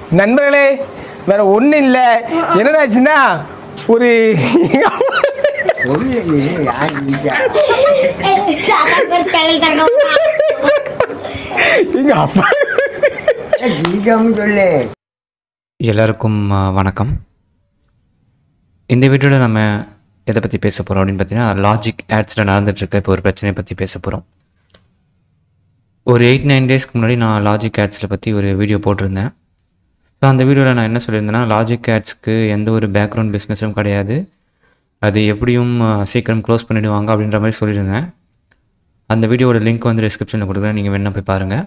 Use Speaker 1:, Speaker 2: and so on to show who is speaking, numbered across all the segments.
Speaker 1: நண்பர்களே வேற ஒன்றும் இல்லை என்னடாச்சுன்னா ஒரு எங்க அப்பா
Speaker 2: சொல்லு
Speaker 3: எல்லாருக்கும் ஆ, வணக்கம் இந்த வீடியோவில் நம்ம எதை பற்றி பேச போகிறோம் அப்படின்னு பார்த்தீங்கன்னா லாஜிக் ஆட்ஸில் நடந்துகிட்ருக்க இப்போ ஒரு பிரச்சனையை பற்றி பேச போகிறோம் ஒரு எயிட் நைன் டேஸ்க்கு முன்னாடி நான் லாஜிக் ஆட்ஸில் பற்றி ஒரு வீடியோ போட்டிருந்தேன் ஸோ அந்த வீடியோவில் நான் என்ன சொல்லியிருந்தேன்னா லாஜிக் ஆட்ஸ்க்கு எந்த ஒரு பேக்ரவுண்ட் பிஸ்னஸும் கிடையாது அது எப்படியும் ஆ, சீக்கிரம் க்ளோஸ் பண்ணிடுவாங்க அப்படின்ற மாதிரி சொல்லியிருந்தேன் அந்த வீடியோவோட லிங்க் வந்து டிஸ்கிரிப்ஷனில் கொடுக்குறேன் நீங்கள் வேணா போய் பாருங்கள்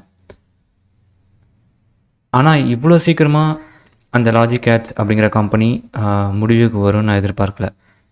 Speaker 3: ஆனால் இவ்வளோ சீக்கிரமாக அந்த லாஜிக் ஆட்ஸ் அப்படிங்கிற கம்பெனி முடிவுக்கு வரும்னு நான் எதிர்பார்க்கல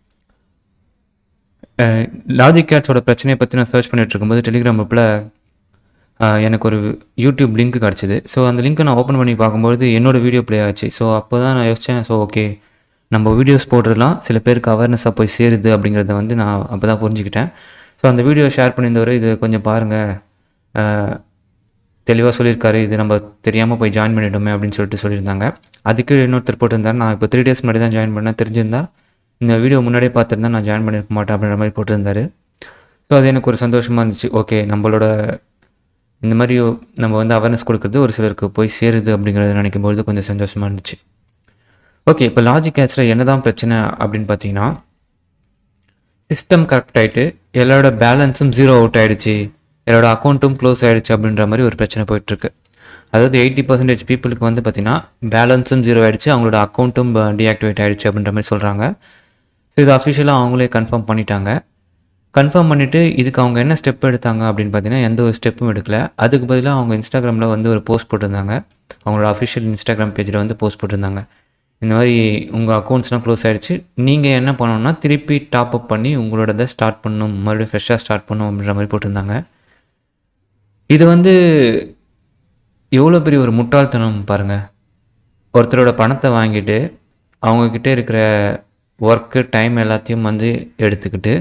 Speaker 3: லாஜிக் ஆட்ஸோட பிரச்சனையை பற்றி நான் சர்ச் பண்ணிட்டு இருக்கும்போது டெலிகிராம் குரூப்பில் எனக்கு ஒரு யூடியூப் லிங்க் கிடச்சிது ஸோ அந்த லிங்க்கை நான் ஓப்பன் பண்ணி பார்க்கும்போது என்னோடய வீடியோ ப்ளே ஆச்சு ஸோ அப்போ தான் நான் யோசித்தேன் ஸோ ஓகே நம்ம வீடியோஸ் போடுறதுலாம் சில பேருக்கு அவேர்னஸாக போய் சேருது அப்படிங்கிறத வந்து நான் அப்போ தான் புரிஞ்சுக்கிட்டேன் ஸோ அந்த வீடியோ ஷேர் பண்ணியிருந்தவர் இது கொஞ்சம் பாருங்கள் தெளிவாக சொல்லியிருக்காரு இது நம்ம தெரியாமல் போய் ஜாயின் பண்ணிட்டோமே அப்படின்னு சொல்லிட்டு சொல்லியிருந்தாங்க அதுக்கு இன்னொருத்தர் போட்டிருந்தார் நான் இப்போ த்ரீ டேஸ் முன்னாடி தான் ஜாயின் பண்ணேன் தெரிஞ்சிருந்தா இந்த வீடியோ முன்னாடியே பார்த்துருந்தா நான் ஜாயின் பண்ணியிருக்க மாட்டேன் அப்படின்ற மாதிரி போட்டிருந்தாரு ஸோ அது எனக்கு ஒரு சந்தோஷமாக இருந்துச்சு ஓகே நம்மளோட இந்த மாதிரி நம்ம வந்து அவேர்னஸ் கொடுக்குறது ஒரு சிலருக்கு போய் சேருது அப்படிங்கிறத நினைக்கும் பொழுது கொஞ்சம் சந்தோஷமாக இருந்துச்சு ஓகே இப்போ லாஜிக் கேட்சில் என்ன தான் பிரச்சனை அப்படின்னு பார்த்தீங்கன்னா சிஸ்டம் கரெக்ட் ஆகிட்டு எல்லாரோட பேலன்ஸும் ஜீரோ அவுட் ஆகிடுச்சு எல்லாரோட அக்கௌண்ட்டும் க்ளோஸ் ஆகிடுச்சு அப்படின்ற மாதிரி ஒரு பிரச்சனை போயிட்டுருக்கு அதாவது எயிட்டி பர்சன்டேஜ் பீப்புளுக்கு வந்து பார்த்திங்கன்னா பேலன்ஸும் ஜீரோ ஆகிடுச்சு அவங்களோட அக்கௌண்ட்டும் டீஆக்டிவேட் ஆகிடுச்சு அப்படின்ற மாதிரி சொல்கிறாங்க ஸோ இது அஃபிஷியலாக அவங்களே கன்ஃபார்ம் பண்ணிட்டாங்க கன்ஃபார்ம் பண்ணிவிட்டு இதுக்கு அவங்க என்ன ஸ்டெப் எடுத்தாங்க அப்படின்னு பார்த்தீங்கன்னா எந்த ஒரு ஸ்டெப்பும் எடுக்கல அதுக்கு பதிலாக அவங்க இன்ஸ்டாகிராமில் வந்து ஒரு போஸ்ட் போட்டிருந்தாங்க அவங்களோட அஃபிஷியல் இன்ஸ்டாகிராம் பேஜில் வந்து போஸ்ட் போட்டிருந்தாங்க இந்த மாதிரி உங்கள் அக்கௌண்ட்ஸ்லாம் க்ளோஸ் ஆகிடுச்சு நீங்கள் என்ன பண்ணணும்னா திருப்பி டாப் அப் பண்ணி உங்களோடதை ஸ்டார்ட் பண்ணணும் மறுபடியும் ஃப்ரெஷ்ஷாக ஸ்டார்ட் பண்ணணும் அப்படின்ற மாதிரி போட்டிருந்தாங்க இது வந்து எவ்வளோ பெரிய ஒரு முட்டாள்தனம் பாருங்கள் ஒருத்தரோட பணத்தை வாங்கிட்டு அவங்கக்கிட்ட இருக்கிற ஒர்க்கு டைம் எல்லாத்தையும் வந்து எடுத்துக்கிட்டு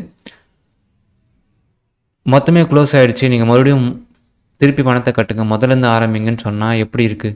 Speaker 3: மொத்தமே க்ளோஸ் ஆகிடுச்சு நீங்கள் மறுபடியும் திருப்பி பணத்தை கட்டுங்க முதல்ல இருந்து ஆரம்பிங்கன்னு சொன்னால் எப்படி இருக்குது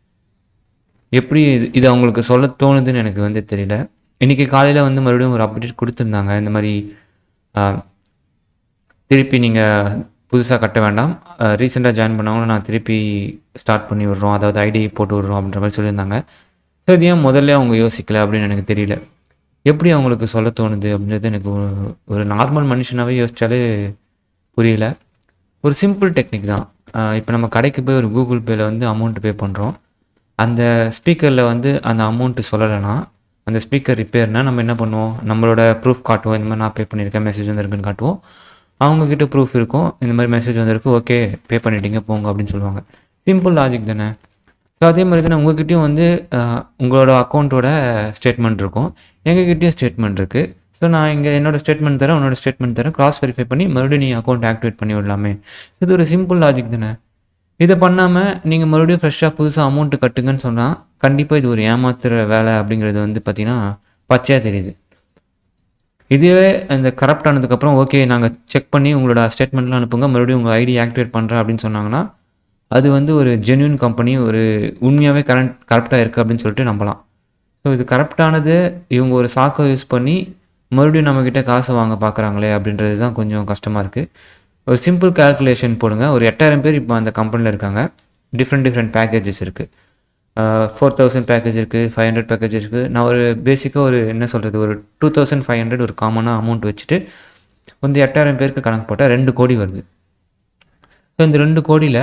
Speaker 3: எப்படி இது இது அவங்களுக்கு சொல்ல தோணுதுன்னு எனக்கு வந்து தெரியல இன்றைக்கி காலையில் வந்து மறுபடியும் ஒரு அப்டேட் கொடுத்துருந்தாங்க இந்த மாதிரி ஆ, திருப்பி நீங்கள் புதுசாக கட்ட வேண்டாம் ரீசெண்டாக ஜாயின் பண்ணவங்களும் நான் திருப்பி ஸ்டார்ட் பண்ணி விட்றோம் அதாவது ஐடி போட்டு விட்றோம் அப்படின்ற மாதிரி சொல்லியிருந்தாங்க ஸோ இது ஏன் முதல்ல அவங்க யோசிக்கல அப்படின்னு எனக்கு தெரியல எப்படி அவங்களுக்கு சொல்ல தோணுது அப்படின்றது எனக்கு ஒரு- ஒரு நார்மல் மனுஷனாகவே யோசிச்சாலே புரியல ஒரு சிம்பிள் டெக்னிக் தான் இப்போ நம்ம கடைக்கு போய் ஒரு கூகுள் பேயில் வந்து அமௌண்ட் பே பண்ணுறோம் அந்த ஸ்பீக்கரில் வந்து அந்த அமௌண்ட்டு சொல்லலைன்னா அந்த ஸ்பீக்கர் ரிப்பேர்னால் நம்ம என்ன பண்ணுவோம் நம்மளோட ப்ரூஃப் காட்டுவோம் இந்த மாதிரி நான் பே பண்ணியிருக்கேன் மெசேஜ் வந்திருக்குன்னு காட்டுவோம் அவங்கக்கிட்ட ப்ரூஃப் இருக்கும் இந்த மாதிரி மெசேஜ் வந்திருக்கு ஓகே பே பண்ணிட்டீங்க போங்க அப்படின்னு சொல்லுவாங்க சிம்பிள் லாஜிக் தானே ஸோ அதே மாதிரி தானே உங்ககிட்டயும் வந்து அஹ், உங்களோட அக்கௌண்ட்டோட ஸ்டேட்மெண்ட் இருக்கும் எங்ககிட்டயும் ஸ்டேட்மெண்ட் இருக்குது ஸோ நான் இங்கே என்னோட ஸ்டேட்மெண்ட் தரேன் உன்னோட ஸ்டேட்மெண்ட் தரேன் கிராஸ் வெரிஃபை பண்ணி மறுபடியும் நீ அக்கௌண்ட் ஆக்டிவேட் பண்ணி விடலாமே So, இது ஒரு சிம்பிள் லாஜிக் தானே இதை பண்ணாமல் நீங்கள் மறுபடியும் ஃப்ரெஷ்ஷாக புதுசாக அமௌண்ட்டு கட்டுங்கன்னு சொன்னால் கண்டிப்பாக இது ஒரு ஏமாத்துற வேலை அப்படிங்கிறது வந்து பார்த்திங்கன்னா பச்சையாக தெரியுது இதுவே இந்த கரப்ட் ஆனதுக்கப்புறம் ஓகே நாங்கள் செக் பண்ணி உங்களோட ஸ்டேட்மெண்ட்லாம் அனுப்புங்க மறுபடியும் உங்கள் ஐடி ஆக்டிவேட் பண்ணுறேன் அப்படின்னு சொன்னாங்கன்னா அது வந்து ஒரு ஜென்யூன் கம்பெனி ஒரு உண்மையாகவே கரண்ட் கரப்டாக இருக்குது அப்படின்னு சொல்லிட்டு நம்பலாம் ஸோ இது கரப்டானது இவங்க ஒரு சாக்கை யூஸ் பண்ணி மறுபடியும் நம்மக்கிட்ட காசை வாங்க பார்க்குறாங்களே அப்படின்றது தான் கொஞ்சம் கஷ்டமாக இருக்குது ஒரு சிம்பிள் கால்குலேஷன் போடுங்க ஒரு எட்டாயிரம் பேர் இப்போ அந்த கம்பெனியில் இருக்காங்க டிஃப்ரெண்ட் டிஃப்ரெண்ட் பேக்கேஜஸ் இருக்குது ஃபோர் தௌசண்ட் பேக்கேஜ் இருக்குது ஃபைவ் ஹண்ட்ரட் பேக்கேஜ் இருக்குது நான் ஒரு பேசிக்காக ஒரு என்ன சொல்கிறது ஒரு டூ தௌசண்ட் ஃபைவ் ஹண்ட்ரட் ஒரு காமனாக அமௌண்ட் வச்சுட்டு வந்து எட்டாயிரம் பேருக்கு கணக்கு போட்டால் ரெண்டு கோடி வருது ஸோ இந்த ரெண்டு கோடியில்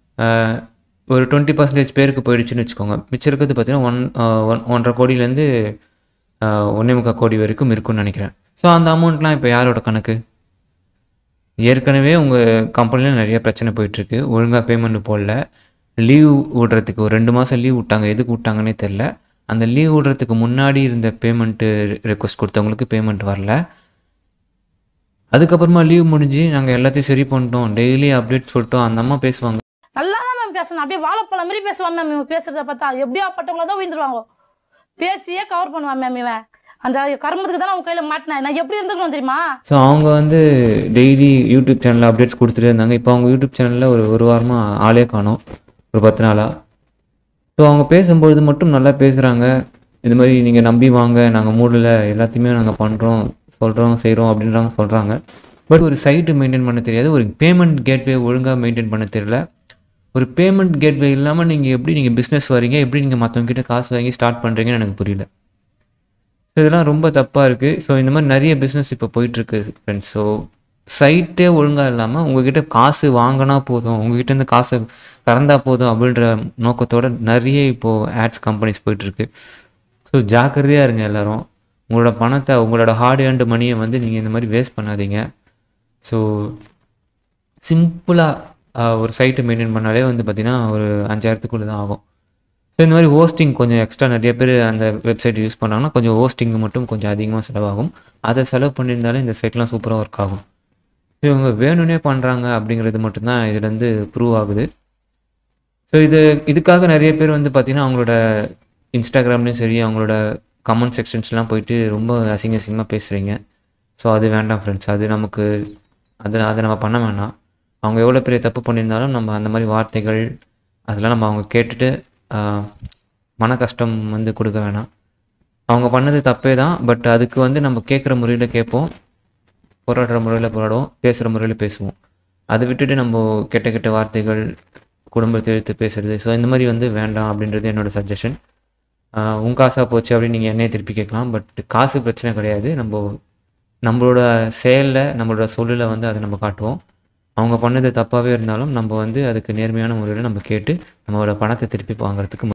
Speaker 3: ஒரு டுவெண்ட்டி பர்சன்டேஜ் பேருக்கு போயிடுச்சுன்னு வச்சுக்கோங்க மிச்சம் இருக்கிறது பார்த்தீங்கன்னா ஒன் ஒன் ஒன்றரை கோடியிலேருந்து ஒன்றே முக்கால் கோடி வரைக்கும் இருக்கும்னு நினைக்கிறேன் ஸோ அந்த அமௌண்ட்லாம் இப்போ யாரோட கணக்கு ஏற்கனவே உங்கள் கம்பெனியில் நிறைய பிரச்சனை போயிட்டுருக்கு ஒழுங்காக பேமெண்ட் போடல லீவ் விடுறதுக்கு ஒரு ரெண்டு மாதம் லீவ் விட்டாங்க எதுக்கு விட்டாங்கன்னே தெரில அந்த லீவ் விடுறதுக்கு முன்னாடி இருந்த பேமெண்ட்டு ரெக்வஸ்ட் கொடுத்தவங்களுக்கு பேமெண்ட் வரல அதுக்கப்புறமா லீவ் முடிஞ்சு நாங்கள் எல்லாத்தையும் சரி பண்ணிட்டோம் டெய்லி அப்டேட் சொல்லிட்டோம் அந்த அம்மா பேசுவாங்க
Speaker 4: நல்லா தான் மேம் பேசணும் அப்படியே வாழைப்பழம் மாதிரி பேசுவான் மேம் இவன் பேசுறத பார்த்தா எப்படியா பட்டவங்கள தான் உயிர்ந்துருவாங்க பேசியே கவர் பண்ணுவான் மேம் இவன் அந்த கரும்புக்கு தான் அவன் கையில மாட்டினேன் நான் எப்படி இருந்துக்கணும் தெரியுமா
Speaker 3: ஸோ அவங்க வந்து டெய்லி யூடியூப் சேனலில் அப்டேட்ஸ் கொடுத்துட்டே இருந்தாங்க இப்போ அவங்க யூடியூப் சேனலில் ஒரு ஒரு வாரமாக ஆளே காணோம் ஒரு பத்து நாளாக ஸோ அவங்க பேசும்பொழுது மட்டும் நல்லா பேசுகிறாங்க இது மாதிரி நீங்கள் நம்பி வாங்க நாங்கள் மூடல எல்லாத்தையுமே நாங்கள் பண்ணுறோம் சொல்கிறோம் செய்கிறோம் அப்படின்றாங்க சொல்கிறாங்க பட் ஒரு சைட்டு மெயின்டைன் பண்ண தெரியாது ஒரு பேமெண்ட் கேட்வே ஒழுங்காக மெயின்டைன் பண்ண தெரியல ஒரு பேமெண்ட் கேட்வே இல்லாமல் நீங்கள் எப்படி நீங்கள் பிஸ்னஸ் வரீங்க எப்படி நீங்கள் மற்றவங்க கிட்ட காசு வாங்கி ஸ்டார்ட் பண்ணுறீங்கன்னு எனக்கு புரியல ஸோ இதெல்லாம் ரொம்ப தப்பாக இருக்குது ஸோ இந்த மாதிரி நிறைய பிஸ்னஸ் இப்போ போயிட்டுருக்கு ஃப்ரெண்ட்ஸ் ஸோ சைட்டே ஒழுங்காக இல்லாமல் உங்ககிட்ட காசு வாங்கினா போதும் உங்ககிட்ட இருந்து காசை கறந்தா போதும் அப்படின்ற நோக்கத்தோட நிறைய இப்போது ஆட்ஸ் கம்பெனிஸ் போயிட்டுருக்கு ஸோ ஜாக்கிரதையாக இருங்க எல்லாரும் உங்களோட பணத்தை உங்களோட ஹார்ட் ஏர்ன்டு மணியை வந்து நீங்கள் இந்த மாதிரி வேஸ்ட் பண்ணாதீங்க ஸோ சிம்பிளாக ஒரு சைட்டை மெயின்டைன் பண்ணாலே வந்து பார்த்திங்கன்னா ஒரு அஞ்சாயிரத்துக்குள்ளே தான் ஆகும் ஸோ இந்த மாதிரி ஹோஸ்டிங் கொஞ்சம் எக்ஸ்ட்ரா நிறைய பேர் அந்த வெப்சைட் யூஸ் பண்ணாங்கன்னா கொஞ்சம் ஹோஸ்டிங் மட்டும் கொஞ்சம் அதிகமாக செலவாகும் அதை செலவு பண்ணியிருந்தாலே இந்த சைட்லாம் சூப்பராக ஒர்க் ஆகும் ஸோ இவங்க வேணும்னே பண்ணுறாங்க அப்படிங்கிறது மட்டும்தான் இதுலேருந்து ப்ரூவ் ஆகுது ஸோ இது இதுக்காக நிறைய பேர் வந்து பார்த்திங்கன்னா அவங்களோட இன்ஸ்டாகிராம்லேயும் சரி அவங்களோட கமெண்ட் செக்ஷன்ஸ்லாம் போயிட்டு ரொம்ப அசிங்க அசிங்கமாக பேசுகிறீங்க ஸோ அது வேண்டாம் ஃப்ரெண்ட்ஸ் அது நமக்கு அது அதை நம்ம பண்ண வேண்டாம் அவங்க எவ்வளோ பெரிய தப்பு பண்ணியிருந்தாலும் நம்ம அந்த மாதிரி வார்த்தைகள் அதெல்லாம் நம்ம அவங்க கேட்டுட்டு ஆஹ், மன கஷ்டம் வந்து கொடுக்க வேணாம் அவங்க பண்ணது தப்பே தான் பட் அதுக்கு வந்து நம்ம கேட்குற முறையில் கேட்போம் போராடுற முறையில் போராடுவோம் பேசுகிற முறையில் பேசுவோம் அதை விட்டுட்டு நம்ம கெட்ட கெட்ட வார்த்தைகள் குடும்பத்தை எடுத்து பேசுறது ஸோ இந்த மாதிரி வந்து வேண்டாம் அப்படின்றது என்னோட சஜஷன் உன் காசாக போச்சு அப்படின்னு நீங்கள் என்னையே திருப்பி கேட்கலாம் பட் காசு பிரச்சனை கிடையாது நம்ம நம்மளோட செயலில் நம்மளோட சொல்லில் வந்து அதை நம்ம காட்டுவோம் அவங்க பண்ணது தப்பாகவே இருந்தாலும் நம்ம வந்து அதுக்கு நேர்மையான முறையில் நம்ம கேட்டு நம்மளோட பணத்தை திருப்பி வாங்குறதுக்கு